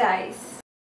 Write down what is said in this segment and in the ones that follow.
guys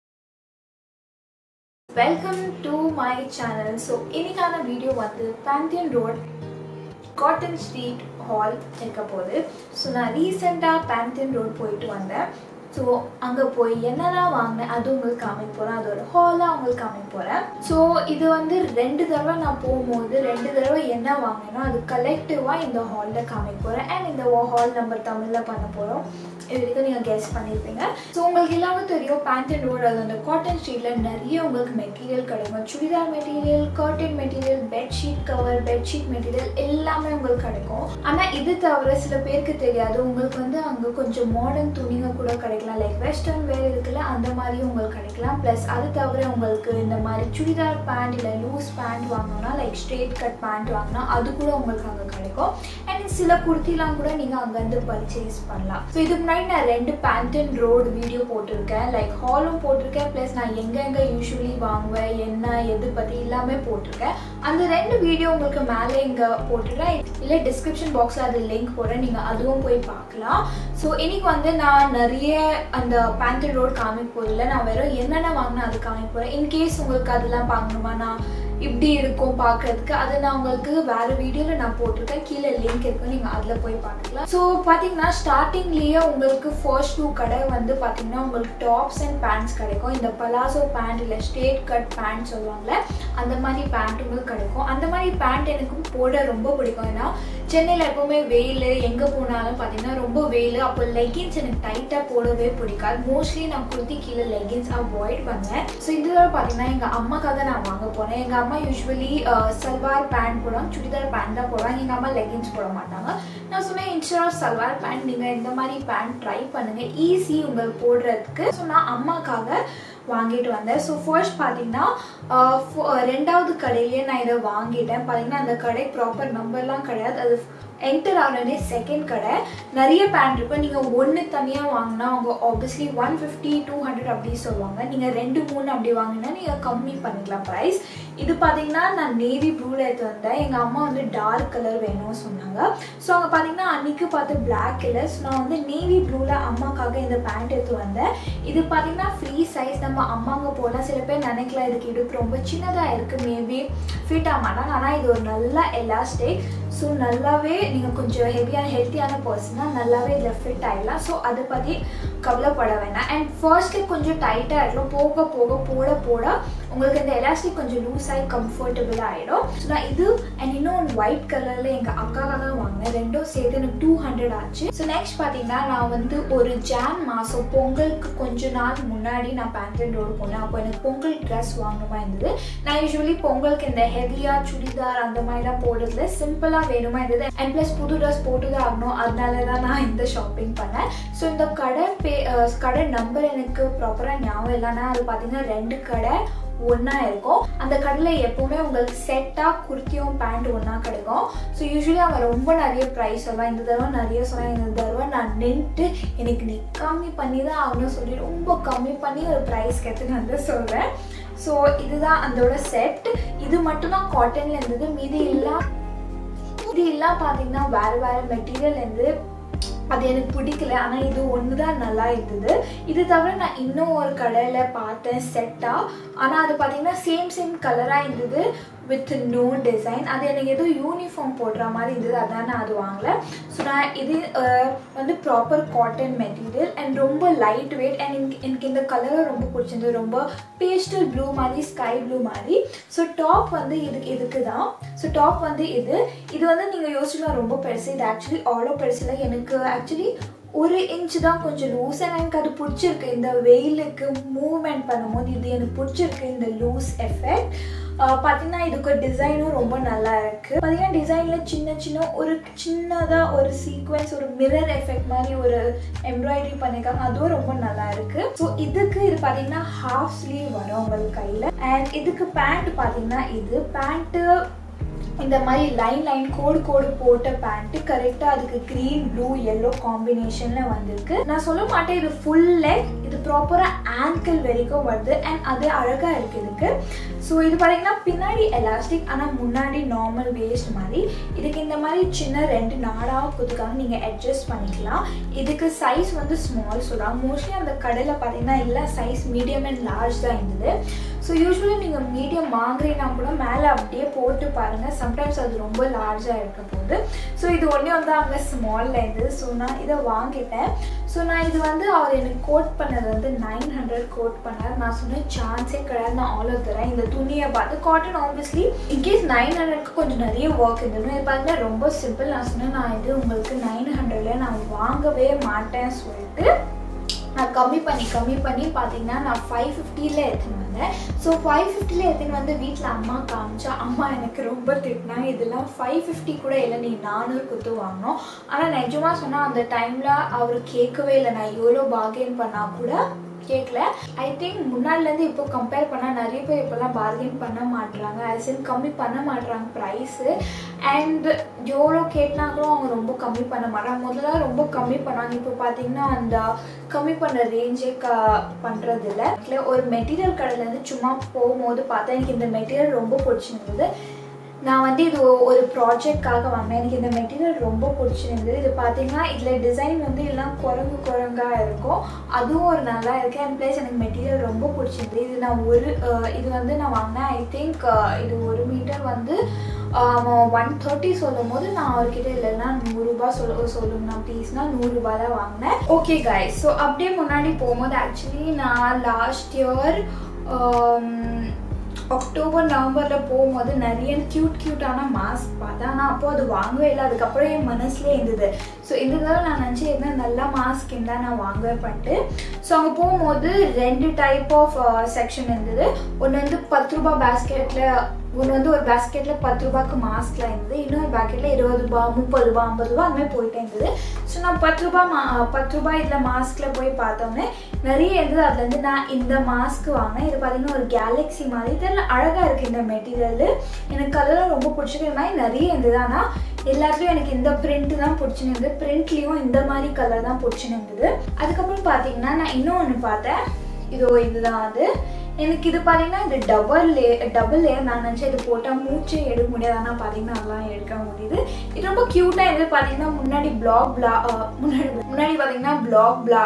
welcome to my channel so இன்னைக்கான video வந்து Pantheon road cotton street haul இருக்க போகுது ஸோ நான் ரீசெண்டாக பேந்தியன் ரோட் போயிட்டு வந்தேன் ஸோ அங்கே போய் என்னெல்லாம் வாங்கினேன் அது உங்களுக்கு காமிக்க போகிறேன் அதோட ஹாலாக உங்களுக்கு காமிக்க போகிறேன் ஸோ இது வந்து ரெண்டு தடவை நான் போகும்போது ரெண்டு தடவை என்ன வாங்கினேனோ அது கலெக்டிவாக இந்த ஹாலில் காமிக்க போகிறேன் அண்ட் இந்த ஹால் நம்ம தமிழில் பண்ண போகிறோம் இது வரைக்கும் நீங்கள் கெஸ் பண்ணியிருப்பீங்க ஸோ உங்களுக்கு எல்லாமே தெரியும் பேண்ட் அண்ட் ரோடு அது அந்த காட்டன் ஸ்ட்ரீட்டில் நிறைய உங்களுக்கு மெட்டீரியல் கிடைக்கும் churidar material curtain material bedsheet cover bedsheet material எல்லாமே உங்களுக்கு கிடைக்கும் ஆனால் இது தவிர சில பேருக்கு தெரியாது உங்களுக்கு வந்து அங்கே கொஞ்சம் மாடர்ன் துணிங்க கூட கிடைக்கலாம் லைக் வெஸ்டர்ன் வேர் இருக்குல்ல அந்த மாதிரி உங்களுக்கு கிடைக்கலாம் ப்ளஸ் அது தவிர உங்களுக்கு இந்த மாதிரி சுடிதார் பேண்ட் இல்லை லூஸ் பேண்ட் வாங்கினோம்னா லைக் ஸ்ட்ரெயிட் கட் பேண்ட் வாங்கினா அது கூட உங்களுக்கு அங்கே கிடைக்கும் அண்ட் சில குர்த்திலாம் கூட நீங்கள் அங்கேருந்து பர்ச்சேஸ் பண்ணலாம் ஸோ இதுக்கு முன்னாடி நான் ரெண்டு பேண்ட் அண்ட் ரோடு வீடியோ போட்டிருக்கேன் லைக் ஹாலும் போட்டிருக்கேன் ப்ளஸ் நான் எங்கெங்கே யூஸ்வலி வாங்குவேன் என்ன எது பற்றி எல்லாமே போட்டிருக்கேன் அந்த ரெண்டு வீடியோ உங்களுக்கு மேலே இங்கே போட்டுடுறேன் இல்லை டிஸ்கிரிப்ஷன் பாக்ஸில் அது லிங்க் போடுறேன் நீங்கள் அதுவும் போய் பார்க்கலாம் ஸோ இன்னைக்கு வந்து நான் நிறைய அந்த பேண்ட் அண்ட் ரோடு காமிக்க போதில்லை நான் வெறும் என்னென்ன வாங்கினேன் அது காமிக்க போகிறேன் இன்கேஸ் உங்களுக்கு அதெல்லாம் பார்க்கணுமா நான் இப்படி இருக்கும் பார்க்கறதுக்கு அதை நான் உங்களுக்கு வேறு வீடியோவில் நான் போட்டிருக்கேன் கீழே லிங்க் இருக்கு நீங்கள் அதில் போய் பார்த்துக்கலாம் ஸோ பார்த்தீங்கன்னா ஸ்டார்டிங்லேயே உங்களுக்கு ஃபர்ஸ்ட் டூ கடை வந்து பார்த்தீங்கன்னா உங்களுக்கு டாப்ஸ் அண்ட் பேண்ட்ஸ் கிடைக்கும் இந்த பலாசோ பேண்ட் இல்லை ஸ்ட்ரெயிட் கட் பேண்ட் சொல்லுவாங்கள்ல அந்த மாதிரி பேண்ட் உங்களுக்கு கிடைக்கும் அந்த மாதிரி பேண்ட் எனக்கு போட ரொம்ப பிடிக்கும் ஏன்னா சென்னையில் எப்போவுமே வெயில் எங்கே போனாலும் பார்த்தீங்கன்னா ரொம்ப வெயில் அப்போ லெகின்ஸ் எனக்கு டைட்டாக போடவே பிடிக்காது மோஸ்ட்லி நான் குர்த்தி கீழே லெகின்ஸ் அவாய்ட் பண்ணுவேன் ஸோ இந்த தடவை பார்த்தீங்கன்னா எங்கள் அம்மாக்காக நான் வாங்க போனேன் எங்கள் அம்மா யூஸ்வலி சல்வார் பேண்ட் போடுவாங்க சுடிதார் பேண்ட் தான் போடுவாங்க எங்கள் அம்மா லெகின்ஸ் போட மாட்டாங்க நான் சொன்னேன் இன்ஸ்டர் ஆஃப் சல்வார் பேண்ட் நீங்கள் இந்த மாதிரி பேண்ட் ட்ரை பண்ணுங்கள் ஈஸி உங்களுக்கு போடுறதுக்கு ஸோ நான் அம்மாக்காக வாங்கிட்டு வந்தேன் ஸோ ஃபர்ஸ்ட் பார்த்தீங்கன்னா ரெண்டாவது கடையிலேயே நான் இதை வாங்கிட்டேன் பார்த்தீங்கன்னா அந்த கடை ப்ராப்பர் நம்பர்லாம் கிடையாது அது என்டர் ஆனோடனே செகண்ட் கடை நிறைய பேண்ட் இருக்கும் நீங்கள் ஒன்று தனியாக வாங்கினா அவங்க obviously one fifty two hundred அப்படி சொல்லுவாங்க நீங்கள் ரெண்டு மூணு அப்படி வாங்கினா நீங்கள் கம்மி பண்ணிக்கலாம் ப்ரைஸ் இது பார்த்தீங்கன்னா நான் நேவி ப்ளூவில் எடுத்து வந்தேன் எங்கள் அம்மா வந்து டார்க் கலர் வேணும்னு சொன்னாங்க ஸோ அவங்க பார்த்தீங்கன்னா அன்றைக்கி பார்த்து பிளாக் கலர்ஸ் நான் வந்து நேவி ப்ளூவில் அம்மாக்காக இந்த பேண்ட் எடுத்து வந்தேன் இது பார்த்தீங்கன்னா ஃப்ரீ சைஸ் நம்ம அம்மாங்க போனால் சில பேர் நினைக்கலாம் இதுக்கு இடுப்பு ரொம்ப சின்னதாக இருக்குது மேபி ஃபிட் ஆக மாட்டாங்க ஆனால் இது ஒரு நல்ல எலாஸ்டிக் ஸோ நல்லாவே நீங்கள் கொஞ்சம் ஹெவியான ஹெல்த்தியான பர்சனாக நல்லாவே இதில் ஃபிட் ஆகிடலாம் ஸோ அதை பற்றி கவலைப்பட வேணாம் அண்ட் ஃபர்ஸ்ட்டு கொஞ்சம் டைட்டாக ஆகிடும் போக போக போட போட உங்களுக்கு இந்த எலாஸ்டிக் கொஞ்சம் லூஸ் ஆகி கம்ஃபர்டபுளாக ஆகிடும் ஸோ நான் இது அண்ட் இன்னும் ஒன்று ஒயிட் கலரில் எங்கள் அக்காக்காக வாங்கினேன் ரெண்டும் சேர்த்து எனக்கு டூ ஹண்ட்ரட் ஆச்சு ஸோ நெக்ஸ்ட் பார்த்தீங்கன்னா நான் வந்து ஒரு ஜான் மாதம் பொங்கலுக்கு கொஞ்ச நாள் முன்னாடி நான் பேண்ட் ரோடு போனேன் அப்போ எனக்கு பொங்கல் ட்ரெஸ் வாங்கணுமா இருந்தது நான் யூஸ்வலி பொங்கலுக்கு இந்த ஹெவியாக சுடிதார் அந்த மாதிரிலாம் போடுறதுல சிம்பிளாக வேணுமா இருந்தது அண்ட் ப்ளஸ் புது ட்ரெஸ் போட்டு தான் ஆகணும் அதனால தான் நான் இந்த ஷாப்பிங் பண்ணேன் ஸோ இந்த கடை பே கடை நம்பர் எனக்கு ப்ராப்பராக ஞாபகம் இல்லைன்னா அது பார்த்தீங்கன்னா ரெண்டு கடை ஒன்றா இருக்கும் அந்த கடையில் எப்போவுமே உங்களுக்கு செட்டாக குர்த்தியும் பேண்ட் ஒன்றா கிடைக்கும் ஸோ யூஸ்வலி அவன் ரொம்ப நிறைய ப்ரைஸ் சொல்லுவான் இந்த தடவை நிறைய சொன்னான் இந்த தடவை நான் நின்றுட்டு எனக்கு நீ கம்மி பண்ணி தான் ஆகணும்னு சொல்லி ரொம்ப கம்மி பண்ணி ஒரு ப்ரைஸ் கற்றுன்னு வந்து சொல்கிறேன் ஸோ இதுதான் அதோட செட் இது மட்டும்தான் காட்டனில் இருந்தது மீதி எல்லாம் இது எல்லாம் பார்த்தீங்கன்னா வேறு வேறு மெட்டீரியல் இருந்து அது எனக்கு பிடிக்கல ஆனால் இது ஒன்று தான் நல்லா இருந்தது இது தவிர நான் இன்னும் ஒரு கடையில் பார்த்தேன் செட்டாக ஆனால் அது பார்த்தீங்கன்னா சேம் சேம் கலராக இருந்தது வித் நோ டிசைன் அது எனக்கு ஏதோ யூனிஃபார்ம் போடுற மாதிரி இருந்தது அதான் நான் அது வாங்கல ஸோ நான் இது வந்து ப்ராப்பர் காட்டன் மெட்டீரியல் அண்ட் ரொம்ப லைட் வெயிட் அண்ட் எனக்கு எனக்கு இந்த கலரும் ரொம்ப பிடிச்சிருந்தது ரொம்ப பேஸ்டல் ப்ளூ மாதிரி ஸ்கை ப்ளூ மாதிரி ஸோ டாப் வந்து இதுக்கு இதுக்கு தான் ஸோ டாப் வந்து இது இது வந்து நீங்கள் யோசிச்சுலாம் ரொம்ப பெருசு இது ஆக்சுவலி அவ்வளோ பெருசு இல்லை எனக்கு ஆக்சுவலி ஒரு இன்ச் தான் கொஞ்சம் லூஸ் அண்ட் எனக்கு அது பிடிச்சிருக்கு இந்த வெயிலுக்கு மூவ்மெண்ட் பண்ணும்போது இது எனக்கு பிடிச்சிருக்கு இந்த லூஸ் எஃபெக்ட் பார்த்தீங்கன்னா இதுக்கு டிசைனும் ரொம்ப நல்லா இருக்குது பார்த்தீங்கன்னா டிசைனில் சின்ன சின்ன ஒரு சின்னதாக ஒரு சீக்வன்ஸ் ஒரு மிரர் எஃபெக்ட் மாதிரி ஒரு எம்ப்ராய்டரி பண்ணியிருக்காங்க அதுவும் ரொம்ப நல்லா இருக்குது ஸோ இதுக்கு இது பார்த்தீங்கன்னா ஹாஃப் ஸ்லீவ் வரும் உங்களுக்கு கையில் அண்ட் இதுக்கு பேண்ட் பார்த்தீங்கன்னா இது பேண்ட்டு இந்த மாதிரி லைன் லைன் கோடு கோடு போட்ட பேண்ட்டு கரெக்டாக அதுக்கு க்ரீன் ப்ளூ எல்லோ காம்பினேஷனில் வந்திருக்கு நான் சொல்ல மாட்டேன் இது ஃபுல் லெக் இது ப்ராப்பராக ஆங்கிள் வரைக்கும் வருது அண்ட் அது அழகாக இருக்குது இதுக்கு ஸோ இது பார்த்தீங்கன்னா பின்னாடி எலாஸ்டிக் ஆனால் முன்னாடி நார்மல் வேஸ்ட் மாதிரி இதுக்கு இந்த மாதிரி சின்ன ரெண்டு நாடாக கொடுத்துருக்காங்க நீங்கள் அட்ஜஸ்ட் பண்ணிக்கலாம் இதுக்கு சைஸ் வந்து ஸ்மால் சொல்கிறாங்க மோஸ்ட்லி அந்த கடையில் பார்த்தீங்கன்னா இல்லை சைஸ் மீடியம் அண்ட் லார்ஜ் தான் இருந்தது ஸோ யூஸ்வலி நீங்கள் மீடியம் வாங்குறீங்கன்னா கூட மேலே அப்படியே போட்டு பாருங்கள் சம்டைம்ஸ் அது ரொம்ப லார்ஜாக இருக்க போகுது ஸோ இது ஒன்றே வந்து அங்கே ஸ்மாலில் இருந்தது ஸோ நான் இதை வாங்கிட்டேன் ஸோ நான் இது வந்து அவர் எனக்கு கோட் பண்ணது வந்து நைன் ஹண்ட்ரட் கோட் பண்ணார் நான் சொன்னேன் சான்ஸே கிடையாது நான் ஆர்டர் தரேன் இந்த துணியை பார்த்து காட்டன் ஆப்வியஸ்லி இன்கேஸ் நைன் ஹண்ட்ரட்க்கு கொஞ்சம் நிறைய ஒர்க் இருந்தது இது பார்த்தீங்கன்னா ரொம்ப சிம்பிள் நான் சொன்னேன் நான் இது உங்களுக்கு நைன் ஹண்ட்ரட்ல நான் வாங்கவே மாட்டேன்னு சொல்லிட்டு நான் கம்மி பண்ணி கம்மி பண்ணி பார்த்தீங்கன்னா நான் ஃபைவ் ஃபிஃப்டியில் எடுத்துன்னு வந்தேன் ஸோ ஃபைவ் ஃபிஃப்டியில் எடுத்துன்னு வந்து வீட்டில் அம்மா காமிச்சா அம்மா எனக்கு ரொம்ப திட்டினாங்க இதெல்லாம் ஃபைவ் ஃபிஃப்டி கூட இல்லை நீ நானூறு கொடுத்து வாங்கினோம் ஆனால் நிஜமாக சொன்னால் அந்த டைமில் அவர் கேட்கவே இல்லை நான் எவ்வளோ பார்கெயின் பண்ணால் கூட கேட்கல ஐ திங்க் முன்னாடிலேருந்து இப்போ கம்பேர் பண்ணால் நிறைய பேர் இப்போல்லாம் பார்கெயின் பண்ண மாட்டுறாங்க as in கம்மி பண்ண மாட்டுறாங்க ப்ரைஸு அண்ட் எவ்வளோ கேட்டினா கூட அவங்க ரொம்ப கம்மி பண்ண மாட்டாங்க முதல்ல ரொம்ப கம்மி பண்ணாங்க இப்போ பார்த்தீங்கன்னா அந்த கம்மி பண்ணுற ரேஞ்சே க பண்ணுறது இல்லை ஒரு மெட்டீரியல் கடையிலேருந்து சும்மா போகும்போது பார்த்தா எனக்கு இந்த மெட்டீரியல் ரொம்ப பிடிச்சிருந்தது நான் வந்து இது ஒ- ஒரு ப்ராஜெக்ட்காக வாங்கினேன் எனக்கு இந்த மெட்டீரியல் ரொம்ப பிடிச்சிருந்தது இது பார்த்தீங்கன்னா இதில் டிசைன் வந்து எல்லாம் குரங்கு குரங்காக இருக்கும் அதுவும் ஒரு நல்லா இருக்குது அண்ட் ப்ளஸ் எனக்கு மெட்டீரியல் ரொம்ப பிடிச்சிருந்தது இது நான் ஒரு அஹ், இது வந்து நான் வாங்கினேன் ஐ திங்க் இது ஒரு மீட்டர் வந்து ஒன் தேர்ட்டி சொல்லும் போது நான் அவர்கிட்ட இல்லைன்னா நூறுரூபா சொல்ல சொல்லுங்கண்ணா ப்ளீஸ்னா நூறுரூபா தான் வாங்கினேன் ஓகே guys ஸோ அப்படியே முன்னாடி போகும்போது ஆக்சுவலி நான் லாஸ்ட் இயர் அக்டோபர் நவம்பரில் போகும்போது நிறைய க்யூட் க்யூட்டான மாஸ்க் பார்த்தேன் ஆனால் அப்போ அது வாங்கவே இல்லை அதுக்கப்புறம் என் மனசுலேயே இருந்தது ஸோ இந்த தடவை நான் நினச்சி என்ன நல்ல மாஸ்க் இருந்தால் நான் வாங்கவே பண்ணிட்டு ஸோ அங்கே போகும்போது ரெண்டு டைப் ஆஃப் செக்ஷன் இருந்தது ஒன்று வந்து பத்து ரூபா பேஸ்கெட்டில் ஒன்று வந்து ஒரு பேஸ்கெட்டில் பத்து ரூபாய்க்கு மாஸ்க்லாம் இருந்தது இன்னொரு பேக்கெட்டில் இருபது ரூபா முப்பது ரூபா ஐம்பது ரூபா அந்த மாதிரி போயிட்டே இருந்தது ஸோ நான் பத்து ரூபா மா பத்து ரூபாய் இதில் மாஸ்கில் போய் பார்த்தோன்னே நிறைய இருந்தது அதுலேருந்து நான் இந்த மாஸ்க் வாங்கினேன் இது பார்த்தீங்கன்னா ஒரு கேலக்ஸி மாதிரி தெரியல அழகாக இருக்குது இந்த மெட்டீரியல் எனக்கு கலரும் ரொம்ப பிடிச்சிருக்கு இது மாதிரி நிறைய இருந்தது ஆனால் எல்லாத்துலேயும் எனக்கு இந்த பிரிண்ட் தான் பிடிச்சிருந்தது பிரிண்ட்லேயும் இந்த மாதிரி கலர் தான் பிடிச்சிருந்தது அதுக்கப்புறம் பார்த்தீங்கன்னா நான் இன்னும் ஒன்று பார்த்தேன் இதோ இதுதான் அது எனக்கு இது பார்த்தீங்கன்னா இது டபுள் லே டபுள் லேயர் நான் நினச்சேன் இது போட்டால் மூச்சே எடுக்க முடியாது ஆனால் பார்த்தீங்கன்னா அதெல்லாம் எடுக்க முடியுது இது ரொம்ப க்யூட்டாக இது பார்த்தீங்கன்னா முன்னாடி பிளாக் பிளா முன்னாடி முன்னாடி பார்த்தீங்கன்னா பிளாக் பிளா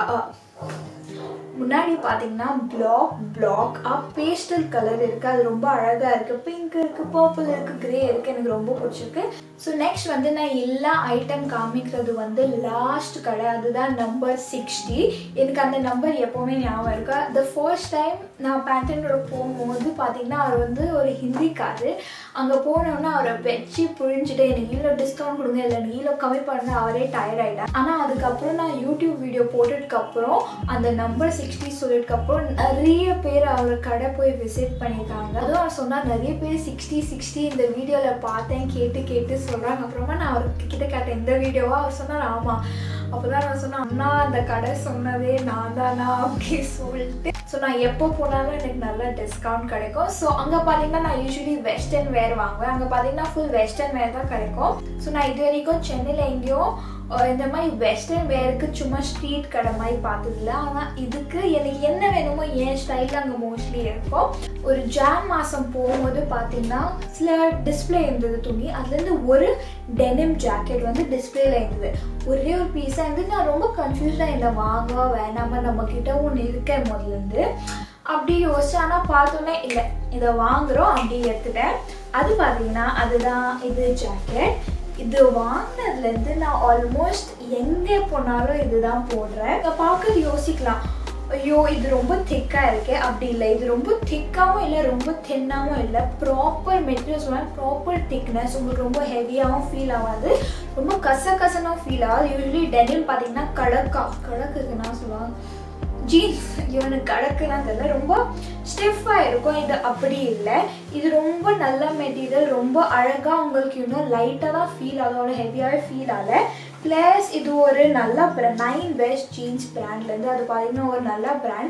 முன்னாடி பார்த்தீங்கன்னா பிளாக் பிளாக் பேஸ்டல் கலர் இருக்குது அது ரொம்ப அழகாக இருக்குது பிங்க் இருக்குது பர்பிள் இருக்குது கிரே இருக்குது எனக்கு ரொம்ப பிடிச்சிருக்கு ஸோ நெக்ஸ்ட் வந்து நான் எல்லா ஐட்டம் காமிக்கிறது வந்து லாஸ்ட் கடை அதுதான் நம்பர் சிக்ஸ்டி எனக்கு அந்த நம்பர் எப்போவுமே ஞாபகம் இருக்கு த ஃபர்ஸ்ட் டைம் நான் பேண்டனோட போகும்போது பார்த்தீங்கன்னா அவர் வந்து ஒரு ஹிந்திக்காரு அங்கே போனோன்னா அவரை வச்சு புழிஞ்சிட்டு எனக்கு இவ்வளோ டிஸ்கவுண்ட் கொடுங்க இல்லை எனக்கு இவ்வளோ கம்மி பண்ண அவரே டயர்ட் ஆகிட்டார் ஆனால் அதுக்கப்புறம் நான் யூடியூப் வீடியோ போட்டதுக்கப்புறம் அந்த நம்பர் சிக்ஸ்டி சொல்லிட்டுக்கப்புறம் நிறைய பேர் அவர் கடை போய் விசிட் பண்ணியிருக்காங்க அதுவும் அவர் சொன்னால் நிறைய பேர் சிக்ஸ்டி சிக்ஸ்டி இந்த வீடியோவில் பார்த்தேன் கேட்டு கேட்டு சொல்கிறாங்க அப்புறமா நான் அவர்கிட்ட கேட்டேன் இந்த வீடியோவா அவர் சொன்னார் ஆமாம் அப்போதான் நான் சொன்னேன் அண்ணா அந்த கடை சொன்னதே நான் தானா அப்படி சொல்லிட்டு ஸோ நான் எப்போ போனாலும் எனக்கு நல்ல டிஸ்கவுண்ட் கிடைக்கும் ஸோ அங்கே பார்த்தீங்கன்னா நான் யூஸ்வலி வெஸ்டர்ன் வேர் வாங்குவேன் அங்கே பார்த்தீங்கன்னா ஃபுல் வெஸ்டர்ன் வேர் தான் கிடைக்கும் ஸோ நான் இது வரைக்கும் சென்னையில் எங்கேயும் அஹ், இந்த மாதிரி வெஸ்டர்ன் வேருக்கு சும்மா ஸ்ட்ரீட் கடை மாதிரி பார்த்ததில்ல ஆனால் இதுக்கு எனக்கு என்ன வேணுமோ என் ஸ்டைலில் அங்கே மோஸ்ட்லி இருக்கும் ஒரு ஜான் மாதம் போகும்போது பார்த்தீங்கன்னா சில டிஸ்பிளே இருந்தது துணி அதுலேருந்து ஒரு டெனிம் ஜாக்கெட் வந்து டிஸ்பிளேல இருந்தது ஒரே ஒரு பீஸாக இருந்து நான் ரொம்ப கன்ஃபியூஸ்டாக இருந்தேன் வாங்க வேணாமா நம்ம கிட்ட ஒன்று இருக்கேன் முதல்லேருந்து அப்படி யோசிச்சு ஆனால் பார்த்தோன்னே இல்லை இதை வாங்குறோம் அப்படி எடுத்துட்டேன் அது பார்த்தீங்கன்னா அதுதான் இது ஜாக்கெட் இது வாங்கினதுலேருந்து நான் ஆல்மோஸ்ட் எங்கே போனாலும் இதுதான் போடுறேன் இதை பார்க்க யோசிக்கலாம் ஐயோ இது ரொம்ப திக்காக இருக்கே அப்படி இல்லை இது ரொம்ப திக்காகவும் இல்லை ரொம்ப தின்னாகவும் இல்லை ப்ராப்பர் மெட்டீரியல் சொன்னால் ப்ராப்பர் திக்னஸ் உங்களுக்கு ரொம்ப ஹெவியாகவும் ஃபீல் ஆகாது ரொம்ப கச கசனாகவும் ஃபீல் ஆகாது யூஸ்வலி டெனிம் பார்த்தீங்கன்னா கடக்கா கடக்குதுன்னா சொல்லுவாங்க ஜீன்ஸ் இவனுக்கு கடக்குலாம் தெரியல ரொம்ப ஸ்டிஃபாக இருக்கும் இது அப்படி இல்லை இது ரொம்ப நல்ல மெட்டீரியல் ரொம்ப அழகாக உங்களுக்கு இன்னும் லைட்டாக தான் ஃபீல் ஆகும் அவ்வளோ ஹெவியாகவே ஃபீல் ஆகல ப்ளஸ் இது ஒரு நல்ல பிராண்ட் நைன் பெஸ்ட் ஜீன்ஸ் பிராண்ட்லேருந்து அது பார்த்தீங்கன்னா ஒரு நல்ல பிராண்ட்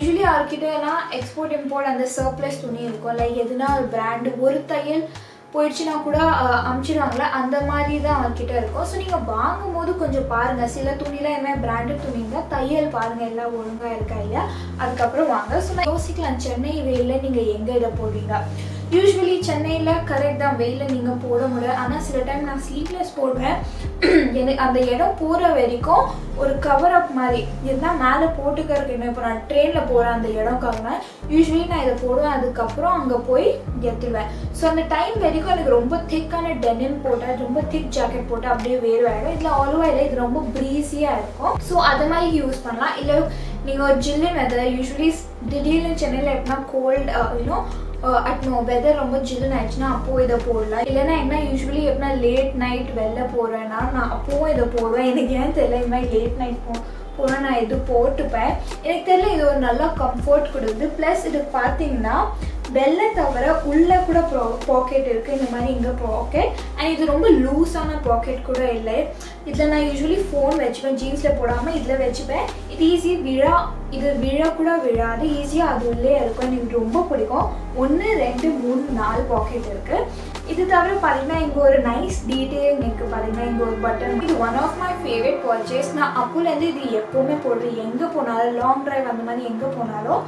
யூஸ்வலி அவர்கிட்டலாம் எக்ஸ்போர்ட் இம்போர்ட் அந்த சர்ப்ளஸ் துணி இருக்கும் லைக் எதுனா ஒரு பிராண்டு ஒரு தையல் போயிடுச்சுன்னா கூட அமுச்சிடுவாங்களே அந்த மாதிரி தான் அவர்கிட்ட இருக்கும் ஸோ நீங்கள் வாங்கும் போது கொஞ்சம் பாருங்கள் சில துணிலாம் என்ன பிராண்டட் துணிங்க தையல் பாருங்கள் எல்லாம் ஒழுங்காக இருக்கா இல்லையா அதுக்கப்புறம் வாங்க ஸோ நான் யோசிக்கலாம் சென்னை வெயிலில் நீங்கள் எங்கே இதை போடுறீங்க யூஸ்வலி சென்னையில் கரெக்ட் தான் வெயிலில் நீங்கள் போட முடியாது ஆனால் சில டைம் நான் ஸ்லீப்லெஸ் போடுவேன் எனக்கு அந்த இடம் போகிற வரைக்கும் ஒரு கவர் அப் மாதிரி இதுதான் மேலே போட்டுக்கிறதுக்கு என்ன இப்போ நான் ட்ரெயினில் போகிறேன் அந்த இடம்க்காக யூஸ்வலி நான் இதை போடுவேன் அதுக்கப்புறம் அங்கே போய் எடுத்துடுவேன் ஸோ அந்த டைம் வரைக்கும் எனக்கு ரொம்ப திக்கான டெனிம் போட்டால் ரொம்ப திக் ஜாக்கெட் போட்டால் அப்படியே வேறு ஆகிடும் இதில் ஆல்வா இல்லை இது ரொம்ப ப்ரீஸியாக இருக்கும் ஸோ அது மாதிரி யூஸ் பண்ணலாம் இல்லை நீங்கள் ஒரு ஜில்லுன்னு வெதர் யூஸ்வலி திடீர்னு சென்னையில் எப்படின்னா கோல்டு இன்னும் அட்னோ வெதர் ரொம்ப ஜில்லுன்னு ஆயிடுச்சுன்னா அப்போது இதை போடலாம் இல்லைன்னா என்ன யூஸ்வலி எப்படின்னா லேட் நைட் வெளில போகிறேன்னா நான் அப்போவும் இதை போடுவேன் எனக்கு ஏன் தெரியல இது மாதிரி லேட் நைட் போ போனால் நான் இது போட்டுப்பேன் எனக்கு தெரியல இது ஒரு நல்ல கம்ஃபர்ட் கொடுக்குது ப்ளஸ் இது பார்த்தீங்கன்னா வெள்ளை தவிர உள்ளே கூட ப்ரா பாக்கெட் இருக்குது இந்த மாதிரி இங்கே பாக்கெட் அண்ட் இது ரொம்ப லூஸான பாக்கெட் கூட இல்லை இதில் நான் யூஸ்வலி ஃபோன் வச்சுப்பேன் ஜீன்ஸில் போடாமல் இதில் வச்சுப்பேன் இது ஈஸி விழா இது விழ கூட விழாது ஈஸியாக அது உள்ளே இருக்கும் எனக்கு ரொம்ப பிடிக்கும் ஒன்று ரெண்டு மூணு நாலு பாக்கெட் இருக்குது இது தவிர பார்த்தீங்கன்னா இங்கே ஒரு நைஸ் டீட்டெயில் இருக்குது பார்த்தீங்கன்னா இங்கே ஒரு பட்டன் இது one of my favourite purchase நான் அப்போலேருந்து இது எப்போவுமே போடுறேன் எங்கே போனாலும் லாங் ட்ரைவ் அந்த மாதிரி எங்கே போனாலும்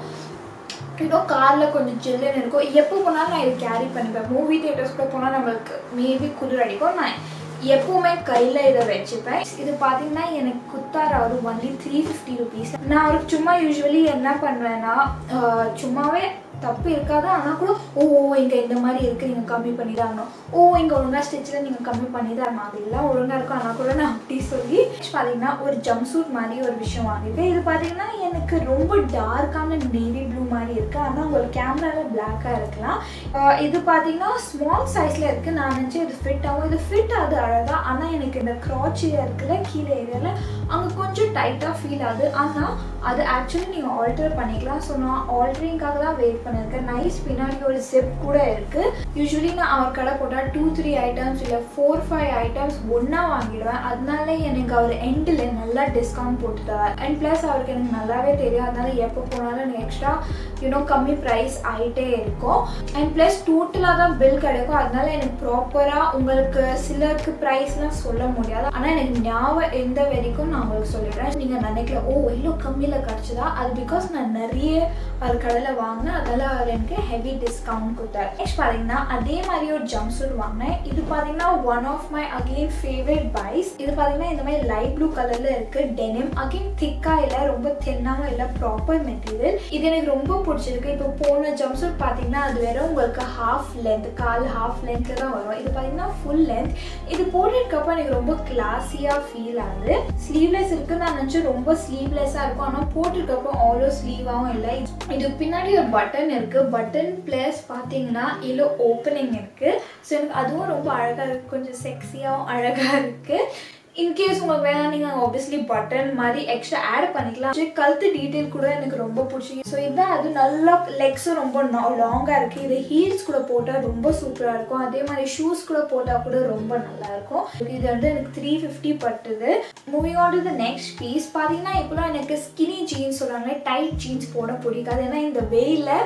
இன்னும் காரில் கொஞ்சம் ஜில்லுன்னு இருக்கும் எப்போ போனாலும் நான் இது கேரி பண்ணிப்பேன் மூவி தியேட்டர்ஸ் கூட போனால் நம்மளுக்கு மேபி குளிர் அடிக்கும் நான் எப்பவுமே கையில் இதை வச்சுப்பேன் இது பார்த்தீங்கன்னா எனக்கு குத்தார் அவர் ஒன்லி த்ரீ ஃபிஃப்டி ருபீஸ் நான் அவருக்கு சும்மா யூஸ்வலி என்ன பண்ணுவேன்னா சும்மாவே தப்பு இருக்காது ஆனால் கூட ஓ இங்கே இந்த மாதிரி இருக்குது நீங்கள் கம்மி பண்ணி தான் ஆகணும் ஓ இங்கே ஒழுங்காக ஸ்டிச்சில் நீங்கள் கம்மி பண்ணி தான் ஆகணும் அது எல்லாம் ஒழுங்காக இருக்கும் ஆனால் கூட நான் அப்படி சொல்லி பார்த்தீங்கன்னா ஒரு ஜம்ப் சூட் மாதிரி ஒரு விஷயம் வாங்கியிருக்கேன் இது பார்த்தீங்கன்னா எனக்கு ரொம்ப டார்க்கான நேவி ப்ளூ மாதிரி இருக்குது ஆனால் உங்களுக்கு கேமராவில் பிளாக்காக இருக்கலாம் இது பார்த்தீங்கன்னா ஸ்மால் சைஸில் இருக்குது நான் நினச்சேன் இது ஃபிட் ஆகும் இது ஃபிட் ஆகுது அழகாக ஆனால் எனக்கு இந்த க்ராச் இருக்குல்ல கீழே ஏரியாவில் அங்கே கொஞ்சம் டைட்டாக ஃபீல் ஆகுது ஆனால் அது ஆக்சுவலி நீங்கள் ஆல்டர் பண்ணிக்கலாம் ஸோ நான் ஆல்டரிங்காக தான் வெயிட் பண்ணியிருக்கேன் நைஸ் பின்னாடி ஒரு ஜிப் கூட இருக்குது யூஸ்வலி நான் அவர் கடை போட்டால் டூ த்ரீ ஐட்டம்ஸ் இல்லை ஃபோர் ஃபைவ் ஐட்டம்ஸ் ஒன்றா வாங்கிடுவேன் அதனால எனக்கு அவர் எண்டில் நல்லா டிஸ்கவுண்ட் போட்டு தரார் அண்ட் ப்ளஸ் அவருக்கு எனக்கு நல்லாவே தெரியும் அதனால எப்போ போனாலும் எனக்கு எக்ஸ்ட்ரா யூனோ கம்மி ப்ரைஸ் ஆகிட்டே இருக்கும் அண்ட் ப்ளஸ் டோட்டலாக தான் பில் கிடைக்கும் அதனால எனக்கு ப்ராப்பராக உங்களுக்கு சிலருக்கு ப்ரைஸ்லாம் சொல்ல முடியாது ஆனால் எனக்கு ஞாபகம் எந்த வரைக்கும் நான் உங்களுக்கு சொல்லிடுறேன் நீங்கள் நினைக்கல ஓ இவ்வளோ கம்மியில் கிடச்சதா அது பிகாஸ் நான் நிறைய அவர் கடையில் வாங்கினேன் அதனால அவர் எனக்கு ஹெவி டிஸ்கவுண்ட் கொடுத்தாரு நெக்ஸ்ட் பார்த்தீங்கன்னா அதே மாதிரி ஒரு ஜம்ப் சூட் வாங்கினேன் இது பார்த்தீங்கன்னா one of my again favourite pieces இது பார்த்தீங்கன்னா இந்த மாதிரி லைட் ப்ளூ கலரில் இருக்கு டெனிம் அகெயின் திக்காக இல்லை ரொம்ப தின்னாமல் இல்லை ப்ராப்பர் மெட்டீரியல் இது எனக்கு ரொம்ப பிடிச்சிருக்கு இப்போ போன ஜம்ப் சூட் பார்த்தீங்கன்னா அது வெறும் உங்களுக்கு ஹாஃப் லென்த் கால் ஹாஃப் லென்த்தில் தான் வரும் இது பார்த்தீங்கன்னா ஃபுல் லென்த் இது போட்டதுக்கப்புறம் எனக்கு ரொம்ப கிளாஸியாக ஃபீல் ஆகுது ஸ்லீவ்லெஸ் இருக்குன்னு நான் நினச்சேன் ரொம்ப ஸ்லீவ்லெஸ்ஸாக இருக்கும் ஆனால் போட்டிருக்கப்புறம் ஆலோ ஸ்லீவாகவும் இல்லை இது பின்னாடி ஒரு பட்டன் இருக்கு பட்டன் ப்ளஸ் பார்த்தீங்கன்னா இதில் ஓப்பனிங் இருக்கு ஸோ எனக்கு அதுவும் ரொம்ப அழகாக இருக்கு கொஞ்சம் செக்ஸியாகவும் அழகாக இருக்கு இன்கேஸ் உங்களுக்கு வேணாம் நீங்கள் ஆப்வியஸ்லி பட்டன் மாதிரி எக்ஸ்ட்ரா ஆட் பண்ணிக்கலாம் கழுத்து டீட்டெயில் கூட எனக்கு ரொம்ப பிடிச்சி ஸோ இதான் அது நல்லா லெக்ஸும் ரொம்ப லாங்காக இருக்குது இது ஹீல்ஸ் கூட போட்டால் ரொம்ப சூப்பராக இருக்கும் அதே மாதிரி ஷூஸ் கூட போட்டால் கூட ரொம்ப நல்லா இருக்கும் இது வந்து எனக்கு த்ரீ ஃபிஃப்டி பட்டுது moving on to the next piece பார்த்தீங்கன்னா இப்போலாம் எனக்கு ஸ்கினி ஜீன்ஸ் சொல்கிறாங்க டைட் ஜீன்ஸ் போட பிடிக்காது ஏன்னா இந்த வெயிலில்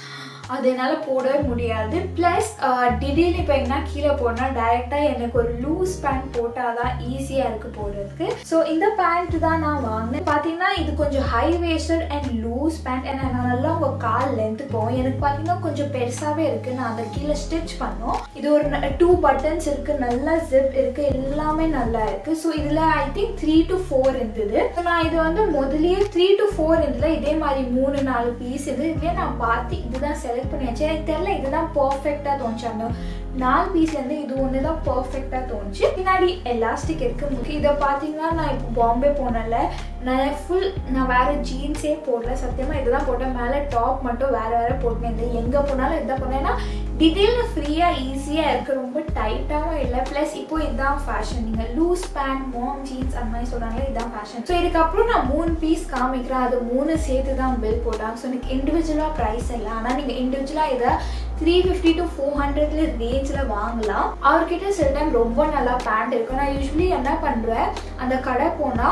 அது என்னால் போடவே முடியாது ப்ளஸ் திடீர்னு இப்போ எங்கன்னா கீழே போனால் டைரெக்டாக எனக்கு ஒரு லூஸ் பேண்ட் போட்டால் தான் ஈஸியாக இருக்குது போடுறதுக்கு ஸோ இந்த பேண்ட் தான் நான் வாங்கினேன் பார்த்தீங்கன்னா இது கொஞ்சம் high waisted and loose pant and நான் நல்லா உங்கள் கால் லென்த்து போகும் எனக்கு பார்த்தீங்கன்னா கொஞ்சம் பெருசாகவே இருக்குது நான் அதை கீழே ஸ்டிச் பண்ணோம் இது ஒரு டூ பட்டன்ஸ் இருக்குது நல்லா ஜிப் இருக்குது எல்லாமே நல்லா இருக்குது ஸோ இதில் I think three to four இருந்தது ஸோ நான் இது வந்து முதலியே த்ரீ டு ஃபோர் இருந்ததில் இதே மாதிரி மூணு நாலு பீஸ் இது இதுவே நான் பார்த்து இதுதான் செலக்ட் பண்ணியாச்சு எனக்கு தெரியல இதுதான் பர்ஃபெக்டாக தோணுச்சு அந்த நாலு பீஸ்லேருந்து இது ஒன்று தான் பர்ஃபெக்டாக தோணுச்சு பின்னாடி எலாஸ்டிக் இருக்கு முக்கியம் இதை பார்த்தீங்கன்னா நான் இப்போ பாம்பே போனல நான் ஃபுல் நான் வேறு ஜீன்ஸே போடல சத்தியமாக இதுதான் போட்டேன் மேலே டாப் மட்டும் வேறு வேறு போட்டுனேன் இந்த எங்கே போனாலும் இதுதான் போனேன் ஏன்னா டீட்டெயிலில் ஃப்ரீயாக ஈஸியாக இருக்குது ரொம்ப டைட்டாகவும் இல்லை ப்ளஸ் இப்போ இதுதான் ஃபேஷன் நீங்கள் லூஸ் பேண்ட் மாம் ஜீன்ஸ் அந்த மாதிரி சொல்கிறாங்களே இதுதான் ஃபேஷன் ஸோ இதுக்கப்புறம் நான் மூணு பீஸ் காமிக்கிறேன் அது மூணு சேர்த்து தான் பில் போட்டாங்க ஸோ எனக்கு இண்டிவிஜுவலாக ப்ரைஸ் இல்லை ஆனால் நீங்கள் இண்டிவிஜுவலாக இதை த்ரீ ஃபிஃப்டி டு ஃபோர் ஹண்ட்ரட்ல ரேஞ்சில் வாங்கலாம் அவர்கிட்ட சில டைம் ரொம்ப நல்லா பேண்ட் இருக்கும் நான் யூஸ்வலி என்ன பண்ணுவேன் அந்த கடை போனால்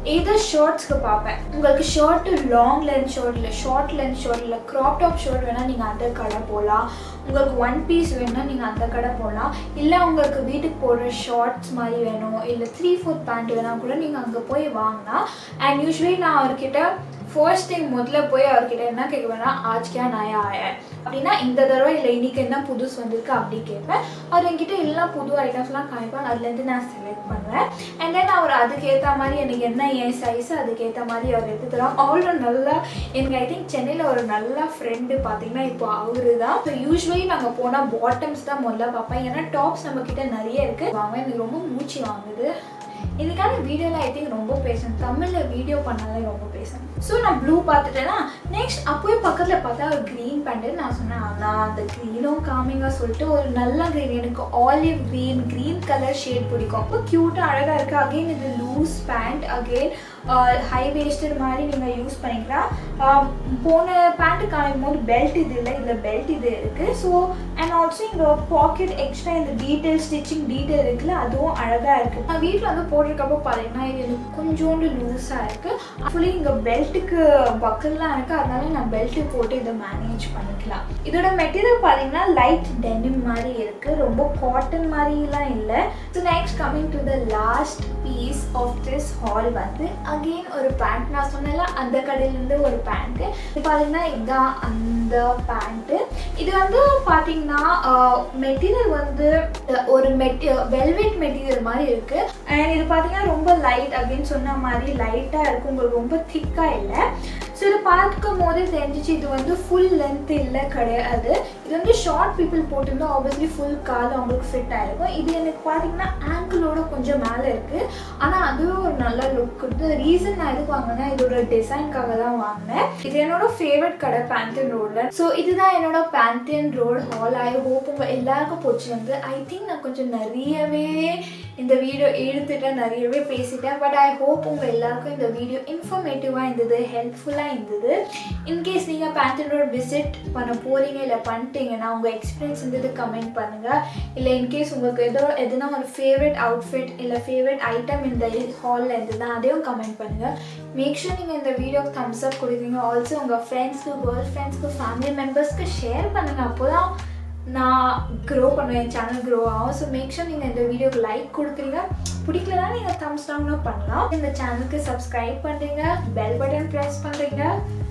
ஏதோ ஷர்ட்ஸ்க்கு பார்ப்பேன் உங்களுக்கு ஷர்ட்டு லாங் லென்த் ஷர்ட் இல்லை ஷார்ட் லென்த் ஷர்ட் இல்லை க்ராப் டாப் ஷர்ட் வேணால் நீங்கள் அந்த கடை போகலாம் உங்களுக்கு ஒன் பீஸ் வேணும்னா நீங்கள் அந்த கடை போகலாம் இல்லை உங்களுக்கு வீட்டுக்கு போடுற ஷார்ட்ஸ் மாதிரி வேணும் இல்லை த்ரீ ஃபோர்த் பேண்ட் வேணால் கூட நீங்கள் அங்கே போய் வாங்கினா அண்ட் யூஸ்வலி நான் அவர்கிட்ட ஃபர்ஸ்ட் திங் முதல்ல போய் அவர்கிட்ட என்ன கேட்குவேன்னா ஆஜ் கியா நயா ஆயா அப்படின்னா இந்த தடவை இல்லை இன்னைக்கு என்ன புதுசு வந்திருக்கு அப்படி கேட்பேன் அவர் என்கிட்ட எல்லாம் புது ஐட்டம்ஸ்லாம் காமிப்பாங்க அதுலேருந்து நான் செலக்ட் பண்ணுவேன் அண்ட் தென் அவர் அதுக்கேற்ற மாதிரி எனக்கு என்ன என் சைஸ் அதுக்கேற்ற மாதிரி அவர் எடுத்து தரோம் அவரும் நல்லா எனக்கு ஐ திங்க் சென்னையில் ஒரு நல்ல ஃப்ரெண்டு பார்த்தீங்கன்னா இப்போ அவரு தான் ஸோ யூஸ்வலி நாங்கள் போனால் பாட்டம்ஸ் தான் முதல்ல பார்ப்பேன் ஏன்னா டாப்ஸ் நம்ம கிட்ட நிறைய இருக்குது வாங்க எனக்கு ரொம்ப மூச்சு வாங்குது இதுக்கான வீடியோவில் ஐ திங்க் ரொம்ப பேசணும் தமிழில் வீடியோ பண்ணாலே ரொம்ப பேசணும் ஸோ நான் ப்ளூ பார்த்துட்டேன்னா நெக்ஸ்ட் அப்போயே பக்கத்தில் பார்த்தா ஒரு க்ரீன் பேண்ட்டு நான் சொன்னேன் ஆனால் அந்த க்ரீனும் காமிங்க சொல்லிட்டு ஒரு நல்ல க்ரீன் எனக்கு olive green green colour shade பிடிக்கும் அப்போ க்யூட்டாக அழகாக இருக்குது அகெயின் இது loose pant again high waisted மாதிரி நீங்கள் யூஸ் பண்ணிக்கலாம் போன பேண்ட்டு காமிக்கும் போது பெல்ட் இது இல்லை இதில் பெல்ட் இது இருக்குது ஸோ அண்ட் ஆல்சோ இங்கே பாக்கெட் எக்ஸ்ட்ரா இந்த டீட்டெயில் ஸ்டிச்சிங் டீட்டெயில் இருக்குல்ல அதுவும் அழகாக இருக்குது நான் வீட்டில் வந்து போட்டிருக்கப்போ பார்த்தீங்கன்னா இது எனக்கு கொஞ்சோண்டு லூஸாக இருக்குது ஆக்சுவலி இங்கே பெல்ட்டுக்கு பக்கல்லாம் இருக்குது அதனால நான் பெல்ட்டு போட்டு இதை மேனேஜ் பண்ணிக்கலாம் இதோட மெட்டீரியல் பார்த்தீங்கன்னா லைட் டெனிம் மாதிரி இருக்குது ரொம்ப காட்டன் மாதிரிலாம் இல்லை so next coming to the last piece of this haul வந்து அகெயின் ஒரு பேண்ட் நான் சொன்னல அந்த கடையிலேருந்து ஒரு பேண்ட்டு இது பார்த்தீங்கன்னா இதுதான் அந்த பேண்ட்டு இது வந்து பார்த்தீங்கன்னா மெட்டீரியல் வந்து ஒரு மெட்டி வெல்வெட் மெட்டீரியல் மாதிரி இருக்குது அண்ட் இது பார்த்தீங்கன்னா ரொம்ப லைட் அப்படின்னு சொன்ன மாதிரி லைட்டாக இருக்கும் உங்களுக்கு ரொம்ப திக்காக இல்லை ஸோ இதை பார்க்கும் போதே தெரிஞ்சிச்சு இது வந்து ஃபுல் லென்த் இல்லை கிடையாது இது வந்து ஷார்ட் பீப்புள் போட்டிருந்தா ஆப்வியஸ்லி ஃபுல் கால் அவங்களுக்கு ஃபிட் ஆகிருக்கும் இது எனக்கு பார்த்தீங்கன்னா ஆங்கிளோட கொஞ்சம் மேலே இருக்குது ஆனால் அதுவும் ஒரு நல்ல லுக் இருக்குது ரீசன் நான் எதுக்கு வாங்கினேன்னா இதோட டிசைனுக்காக தான் வாங்கினேன் இது என்னோட ஃபேவரட் கடை பேந்தியன் ரோடில் ஸோ இதுதான் என்னோட Pantheon road haul I hope உங்கள் எல்லாருக்கும் பிடிச்சிருந்து ஐ திங்க் நான் கொஞ்சம் நிறையவே இந்த வீடியோ எடுத்துட்டேன் நிறையவே பேசிட்டேன் பட் ஐ ஹோப் உங்கள் எல்லாருக்கும் இந்த வீடியோ இன்ஃபர்மேட்டிவாக இருந்தது ஹெல்ப்ஃபுல்லாக இருந்தது இன்கேஸ் நீங்கள் பேந்தன் ரோட் விசிட் பண்ண போகிறீங்க இல்லை பண்ணிட்டீங்கன்னா உங்கள் எக்ஸ்பீரியன்ஸ் இருந்தது கமெண்ட் பண்ணுங்கள் இல்லை இன்கேஸ் உங்களுக்கு ஏதோ எதுனா ஒரு ஃபேவரட் அவுட்ஃபிட் இல்லை ஃபேவரட் ஐட்டம் இந்த ஹாலில் இருந்ததுன்னா அதையும் கமெண்ட் பண்ணுங்கள் மேக் ஷூர் நீங்கள் இந்த வீடியோக்கு தம்ஸ் அப் கொடுக்குறீங்க ஆல்சோ உங்கள் ஃப்ரெண்ட்ஸ்க்கு கேர்ள் ஃப்ரெண்ட்ஸ்க்கு ஃபேமிலி மெம்பர்ஸ்க்கு ஷேர் பண்ணுங்கள் அப்போ தான் நான் க்ரோ பண்ணுவேன் என் சேனல் க்ரோ ஆகும் ஸோ மேக் ஷூர் நீங்கள் இந்த வீடியோக்கு லைக் கொடுக்குறீங்க பிடிக்கலனா நீங்கள் தம்ஸ் டவுனும் பண்ணலாம் இந்த சேனலுக்கு சப்ஸ்கிரைப் பண்ணுறீங்க பெல் பட்டன் ப்ரெஸ் பண்ணுறீங்க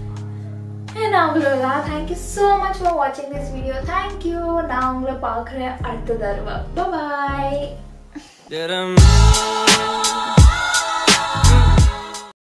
நான் அவ்வளோதான் தேங்க்யூ ஸோ மச் ஃபார் வாட்சிங் திஸ் வீடியோ தேங்க்யூ நான் உங்களை பார்க்குறேன் அடுத்த தடவை பாய் Did I